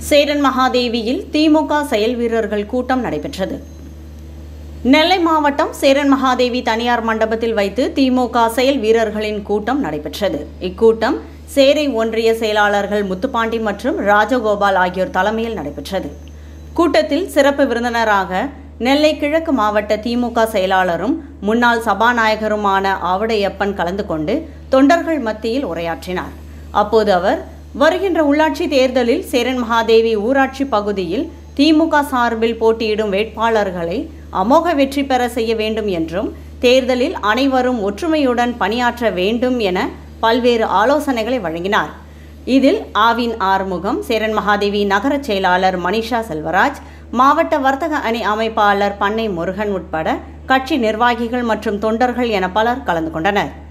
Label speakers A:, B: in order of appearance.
A: சேரன் மகாதேவியில் திமுக செயல் வீரர்கள் கூட்டம் நடைபெற்றது நெல்லை மாவட்டம் சேரன் மகாதேவி தனியார் மண்டபத்தில் வைத்து திமுக செயல் வீரர்களின் கூட்டம் நடைபெற்றது இக்கூட்டம் சேரை ஒன்றிய செயலாளர்கள் முத்துப்பாண்டி மற்றும் ராஜகோபால் ஆகியோர் தலைமையில் நடைபெற்றது கூட்டத்தில் சிறப்பு விருந்தினராக நெல்லை கிழக்கு மாவட்ட திமுக செயலாளரும் முன்னாள் சபாநாயகருமான ஆவடையப்பன் கலந்து கொண்டு தொண்டர்கள் மத்தியில் உரையாற்றினார் அப்போது அவர் வருகின்ற உள்ளாட்சி தேர்தலில் சேரன் மகாதேவி ஊராட்சி பகுதியில் திமுக சார்பில் போட்டியிடும் வேட்பாளர்களை அமோக வெற்றி பெற செய்ய வேண்டும் என்றும் தேர்தலில் அனைவரும் ஒற்றுமையுடன் பணியாற்ற வேண்டும் என பல்வேறு ஆலோசனைகளை வழங்கினார் இதில் ஆவின் ஆறுமுகம் சேரன் மகாதேவி நகர செயலாளர் மனிஷா செல்வராஜ் மாவட்ட வர்த்தக அணி அமைப்பாளர் பண்ணை முருகன் உட்பட கட்சி நிர்வாகிகள் மற்றும் தொண்டர்கள் என பலர் கலந்து கொண்டனர்